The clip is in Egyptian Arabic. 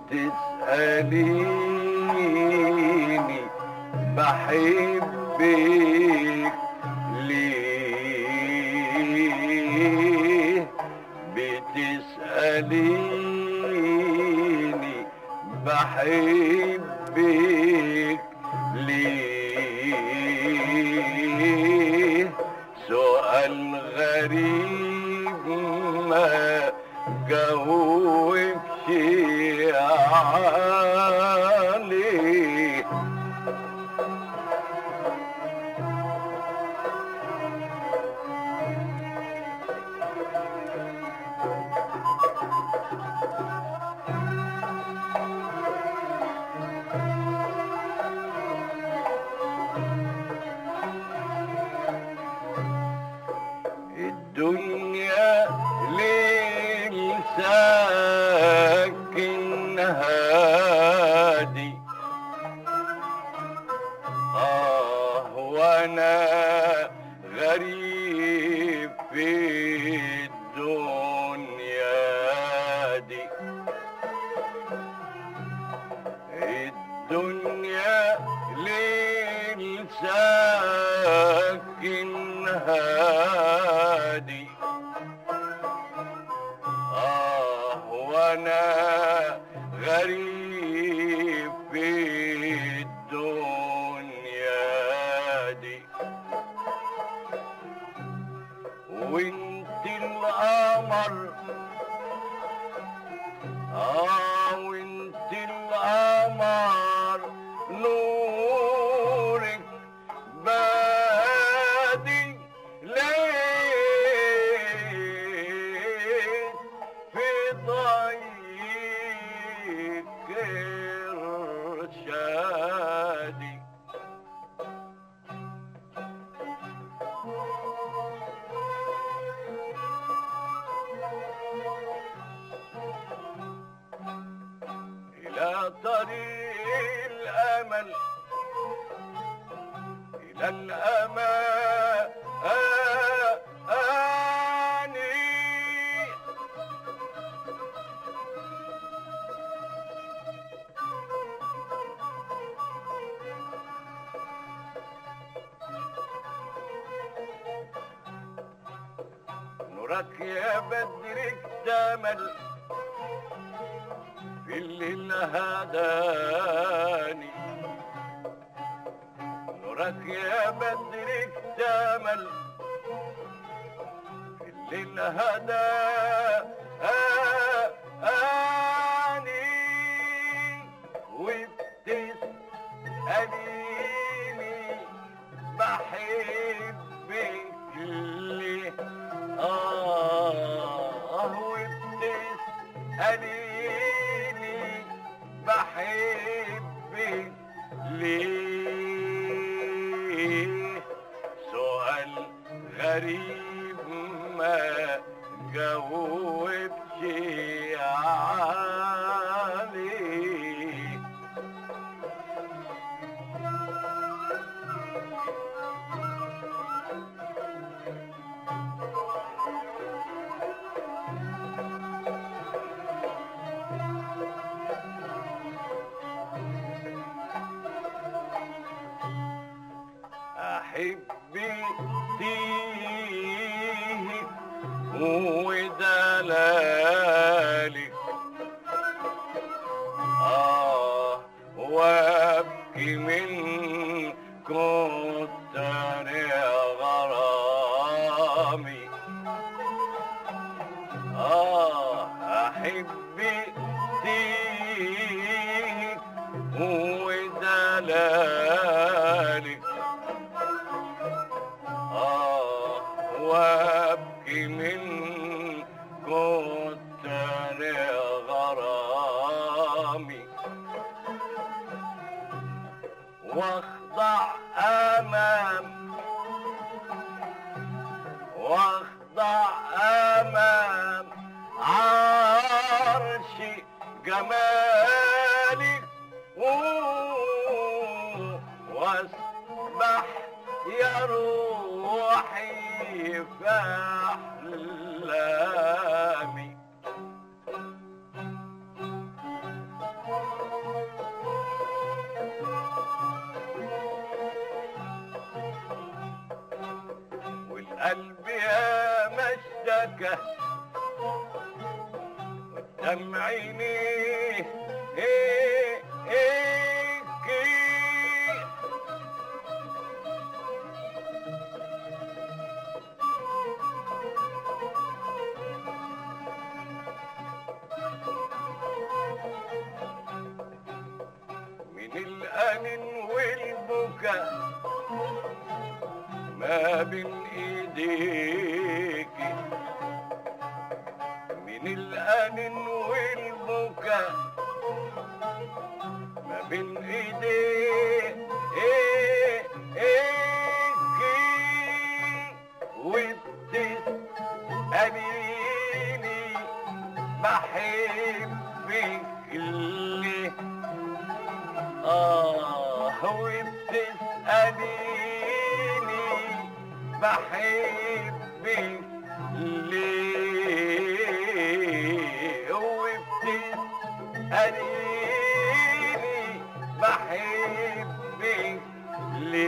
بتسأليني بحبك ليه بتسأليني بحبك ليه سؤال غريب ما جاوبش عليه الدنيا ليل ساكن هادي آه وأنا غريب في الدنيا دي الدنيا ليل ساكن هادي آه وأنا غريب في الدنيا دي وانت القمر آه وانت القمر نورك بادي ليه في ضيق ارشادي إلى طريق الأمل إلى الأمان نورك يا بدر اكتمل في الليل هداني نورك يا بدر اكتمل في الليل هداني وبتسأليني بحبك ليه آه وبتسأليني بحبك ليه سؤال غريب ما جاوبش عليه أحبي تيه ودلالك آه وابكي من كتر غرامي آه أحبي تيه ودلالك آه وابكي من كتر غرامي واخضع امام واخضع امام عرش جمالك أوه، واسبح يا روحي في احلامي البكا قدام عيني إيه إيه كي من الأنين والبكا ما بين ايديكي من الأنين والبكا ما بين ايديك إيه إيكي وبتسأليني بحبك ليه آه وبتسأليني بحبك ليه وبتسأليني بحبك ليه